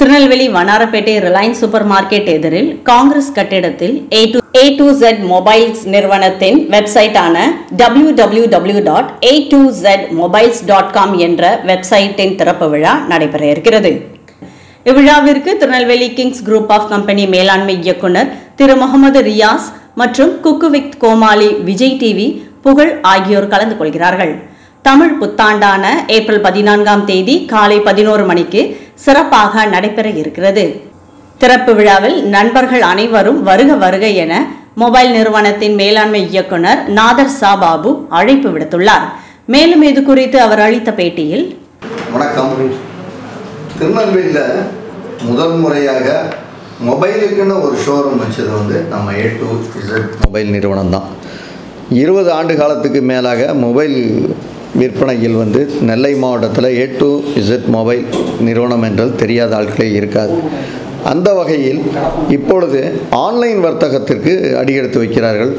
Tirunelveli Vannarapettai Reliance super market எதிரில் காங்கிரஸ் கட்டிடத்தில் A to A to Z mobiles நிறுவனத்தின் வெப்சைட்டான W W W dot A to Z mobiles dot com என்ற வெப்சைட்டின் திறப்பு விழா நடைபெற இருக்கிறது இவ்விழாவிற்கு Tirunelveli Kings group of company மேலாண்மை இயக்குனர் திரு முகமது ரியாஸ் மற்றும் குக்குவித் கோமாளி விஜய் டிவி புகழ் ஆகியோர் கலந்து கொள்கிறார்கள் தமிழ் புத்தாண்டான ஏப்ரல் பதினான்காம் தேதி காலை பதினோரு மணிக்கு சிறப்பாக நடைபெற இருக்கிறது திறப்பு விழாவில் நண்பர்கள் அனைவரும் வருக வருக என மொபைல் நிறுவனத்தின் மேலாண்மை இயக்குனர் நாதர் சா பாபு அழைப்பு விடுத்துள்ளார் மேலும் இது குறித்து அவர் அளித்த பேட்டியில் வணக்கம் திருநெல்வேலியில் முதல் முறையாக மொபைலுக்குன்னு ஒரு ஷோரூம் வச்சது வந்து நம்ம ஏ டு இசட் மொபைல் நிறுவனம் தான் இருபது ஆண்டு காலத்துக்கு மேலாக மொபைல் விற்பனையில் வந்து நெல்லை மாவட்டத்தில் ஏ டு இசட் மொபைல் நிறுவனம் என்றால் தெரியாத ஆட்களே இருக்காது அந்த வகையில் இப்பொழுது ஆன்லைன் வர்த்தகத்திற்கு அடியெடுத்து வைக்கிறார்கள்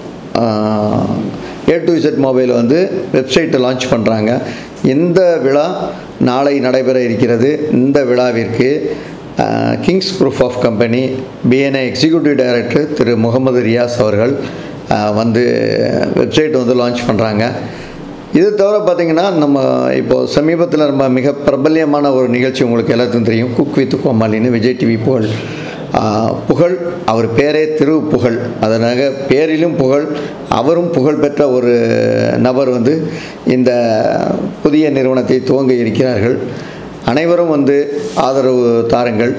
ஏ டு இசட் மொபைல் வந்து வெப்சைட்டை லான்ச் பண்ணுறாங்க இந்த விழா நாளை நடைபெற இருக்கிறது இந்த விழாவிற்கு Kings group of company BNI executive director திரு முகமது ரியாஸ் அவர்கள் அஹ், வந்து வெப்சைட் வந்து லான்ச் பண்ணுறாங்க இது தவிர பார்த்திங்கன்னா நம்ம இப்போது சமீபத்தில் நம்ம மிக பிரபல்யமான ஒரு நிகழ்ச்சி உங்களுக்கு எல்லாத்துக்கும் தெரியும் குக் வித் கோமாளின்னு விஜய் டிவி புகழ் ஆஹ், புகழ் அவர் பேரே திரு புகழ் அதனால பேரிலும் புகழ் அவரும் புகழ் பெற்ற ஒரு நபர் வந்து இந்த புதிய நிறுவனத்தை துவங்க இருக்கிறார்கள் அனைவரும் வந்து ஆதரவு தாருங்கள்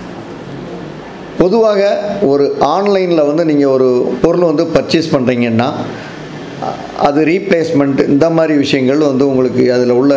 பொதுவாக ஒரு ஆன்லைனில் வந்து நீங்கள் ஒரு பொருள் வந்து பர்ச்சேஸ் பண்ணுறீங்கன்னா அ- அது ரீப்ளேஸ்மெண்ட் இந்த மாதிரி விஷயங்கள் வந்து உங்களுக்கு அதில் உள்ள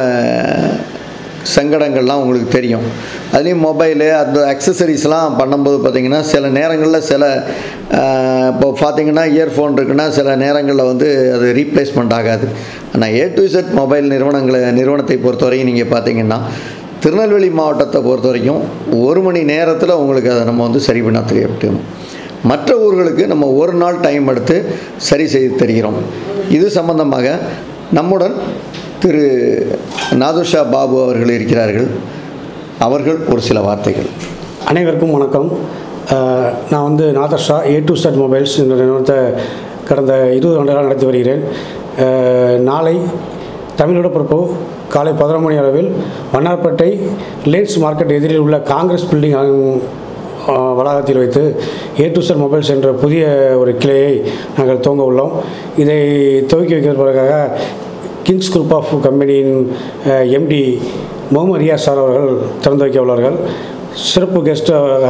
சங்கடங்கள்லாம் உங்களுக்கு தெரியும் அதுலேயும் மொபைலு அந்த அக்சசரிஸ்லாம் பண்ணும்போது பார்த்தீங்கன்னா சில நேரங்களில் சில அஹ், இப்போ பார்த்தீங்கன்னா இயர்ஃபோன் இருக்குன்னா சில நேரங்களில் வந்து அது ரீப்ளேஸ்மெண்ட் ஆகாது ஆனால் ஏ டு செட் மொபைல் நிறுவனங்களை நிறுவனத்தை பொறுத்தவரைக்கும் நீங்கள் பார்த்தீங்கன்னா திருநெல்வேலி மாவட்டத்தை பொறுத்த வரைக்கும் ஒரு மணி நேரத்தில் உங்களுக்கு அதை நம்ம வந்து சரி பண்ண தெரியப்படும் மற்ற ஊர்களுக்கு நம்ம ஒரு நாள் டைம் எடுத்து சரி செய்து தருகிறோம் இது சம்பந்தமாக நம்முடன் திரு நாதுஷா பாபு அவர்கள் இருக்கிறார்கள் அவர்கள் ஒரு சில வார்த்தைகள் அனைவருக்கும் வணக்கம் அஹ், நான் வந்து Nadarsha A to Z mobiles என்ற நிறுவனத்தை கடந்த இருபது ஆண்டுகளாக நடத்தி வருகிறேன் அஹ், நாளை தமிழோட பொறுப்பு காலை பதினொரு மணி அளவில் வண்ணார்பேட்டை ரிலையன்ஸ் மார்க்கெட் எதிரில் உள்ள காங்கிரஸ் பில்டிங் அஹ், வளாகத்தில் வைத்து ஏ டு செட் மொபைல்ஸ் என்ற புதிய ஒரு கிளையை நாங்கள் துவங்க உள்ளோம் இதை துவக்கி வைக்கிறதுக்காக கிங்ஸ் குரூப் ஆஃப் கம்பெனியின் எம்டி முகமது ரியாஸ் சார் அவர்கள் திறந்து வைக்க உள்ளார்கள் சிறப்பு கெஸ்டாக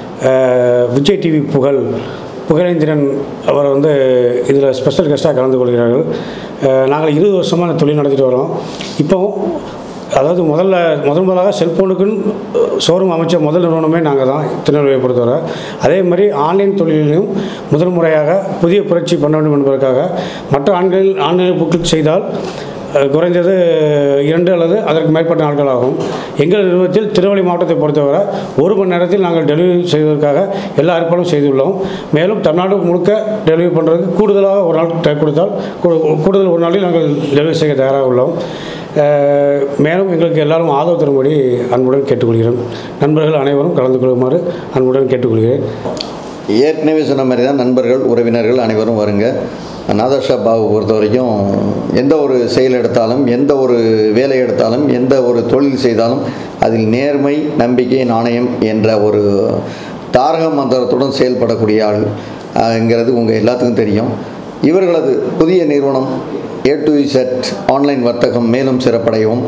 விஜய் டிவி புகழ் புகழேந்திரன் அவர் வந்து இதில் ஸ்பெஷல் கெஸ்ட்டாக கலந்து கொள்கிறார்கள் அஹ், நாங்கள் இருபது வருஷமாக இந்த தொழில் நடத்திட்டு வரோம் இப்போ அதாவது முதல்ல முதல் முதலாக செல்ஃபோனுக்குன்னு ஷோரூம் அமைச்ச முதல் நிறுவனமே நாங்கள் தான் திருநெல்வேலியை பொறுத்தவரை அதே மாதிரி ஆன்லைன் தொழிலிலும் முதல் முறையாக புதிய புரட்சி பண்ண வேண்டும் என்பதற்காக மற்ற ஆன்லைன் ஆன்லைன் புக்கில் செய்தால் அஹ், குறைந்தது இரண்டு அல்லது அதற்கு மேற்பட்ட நாட்கள் ஆகும் எங்கள் நிறுவனத்தில் திருவள்ளி மாவட்டத்தை பொறுத்தவரை ஒரு மணி நேரத்தில் நாங்கள் டெலிவரி செய்வதற்காக எல்லா ஏற்பாடும் செய்துள்ளோம் மேலும் தமிழ்நாடு முழுக்க டெலிவரி பண்ணுறதுக்கு கூடுதலாக ஒரு நாள் டைம் கொடுத்தால் கூடு- கூடுதல் ஒரு நாளில் நாங்கள் டெலிவரி செய்ய தயாராக உள்ளோம் அஹ், மேலும் எங்களுக்கு எல்லாரும் ஆதரவு தரும்படி அன்புடன் கேட்டுக்கொள்கிறேன் நண்பர்கள் அனைவரும் கலந்து கொள்ளுமாறு அன்புடன் கேட்டுக்கொள்கிறேன் ஏற்கனவே சொன்ன மாதிரி தான் நண்பர்கள் உறவினர்கள் அனைவரும் வருங்க நாதர்ஷா பாபு பொறுத்த வரைக்கும் எந்த ஒரு செயல் எடுத்தாலும் எந்த ஒரு வேலை எடுத்தாலும் எந்த ஒரு தொழில் செய்தாலும் அதில் நேர்மை நம்பிக்கை நாணயம் என்ற ஒரு தாரக மந்திரத்துடன் செயல்படக்கூடிய ஆள் ங்கிறது உங்கள் எல்லாத்துக்கும் தெரியும் இவர்களது புதிய நிறுவனம் ஏ டு செட் ஆன்லைன் வர்த்தகம் மேலும் சிறப்படையவும்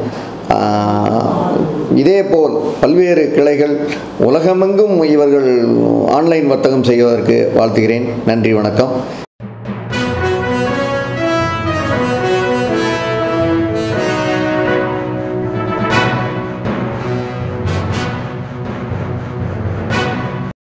ஆஹ், இதேபோல் பல்வேறு கிளைகள் உலகமெங்கும் இவர்கள் ஆன்லைன் வர்த்தகம் செய்வதற்கு வாழ்த்துகிறேன் நன்றி வணக்கம்